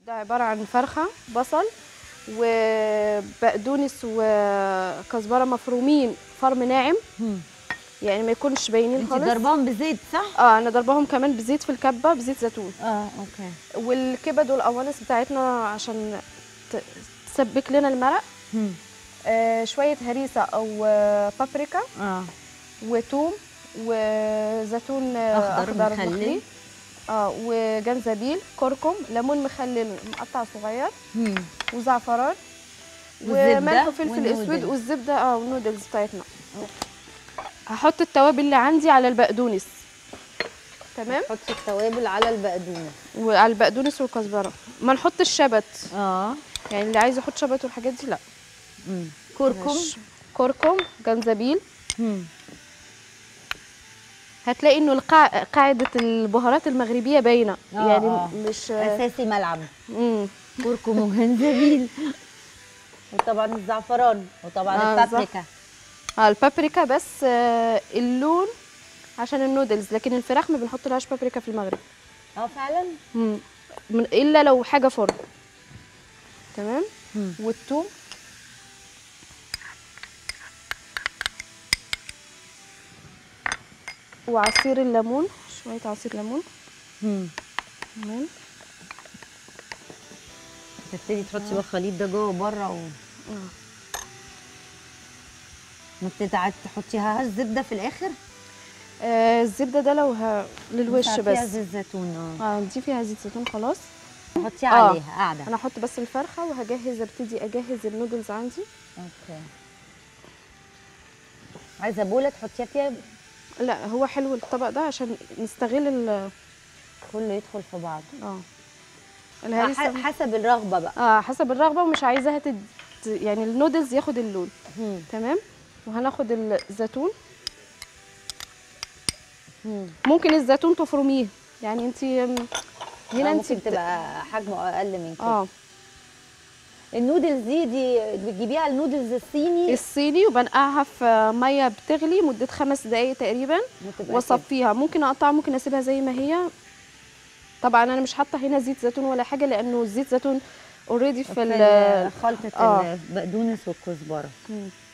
ده عباره عن فرخه بصل وبقدونس وكزبره مفرومين فرم ناعم مم. يعني ما يكونش باينين انت خالص ضرباهم بزيت صح اه انا ضربهم كمان بزيت في الكبه بزيت زيتون اه اوكي والكبد والقوانص بتاعتنا عشان ت- تسبك لنا المرق مم. آه شويه هريسه او آه بابريكا اه وتوم وزيتون آه، أخضر اخضر مخلل. مخلي اه وجنزبيل كركم ليمون مخلل مقطع صغير مم. وزعفران والزبدة وملح وفلفل والنودلز. اسود والزبده اه والنودلز بتاعتنا هحط التوابل اللي عندي على البقدونس تمام حطي التوابل على البقدونس وعلى البقدونس والكزبره ما نحطش شبت اه يعني اللي عايز يحط شبت والحاجات دي لا مم. كركم ماشي. كركم جنزبيل مم. هتلاقي انه القاع... قاعده البهارات المغربيه باينه آه، يعني آه. مش اساسي ملعب مم. كركم وجنزبيل وطبعا الزعفران وطبعا آه، البابريكا اه البابريكا بس آه اللون عشان النودلز لكن الفراخ ما بنحط لهاش بابريكا في المغرب اه فعلا مم. من الا لو حاجه فرن تمام مم. والثوم وعصير الليمون شويه عصير ليمون مم. تمام تبتدي تحطي بقى الخليط ده جوه وبره و... آه. ما بتتعد تحطيها الزبده في الاخر آه الزبده ده لو ه... للوش فيها بس زيت زيتون اه اه دي فيها زيت زيتون خلاص حطيها آه. عليها قاعده انا هحط بس الفرخه وهجهز ابتدي اجهز النودلز عندي اوكي عايزه بوله تحطيها فيها لا هو حلو الطبق ده عشان نستغل ال كله يدخل في بعض اه ح- الهريسه حسب الرغبه بقى اه حسب الرغبه ومش عايزاها تد... يعني النودلز ياخد اللون مم. تمام وهناخد الزيتون مم. ممكن الزيتون تفرميه يعني انت هنا هنا انت ممكن بت... تبقى حجمه اقل من كده اه النودلز دي دي بتجيبيها النودلز الصيني الصيني وبنقعها في ميه بتغلي مده خمس دقايق تقريبا بتبقى كده. واصفيها ممكن اقطعها ممكن اسيبها زي ما هي طبعا انا مش حاطه هنا زيت زيتون ولا حاجه لانه زيت زيتون اوريدي في في ال ال- خلطه آه. البقدونس والكزبره مم.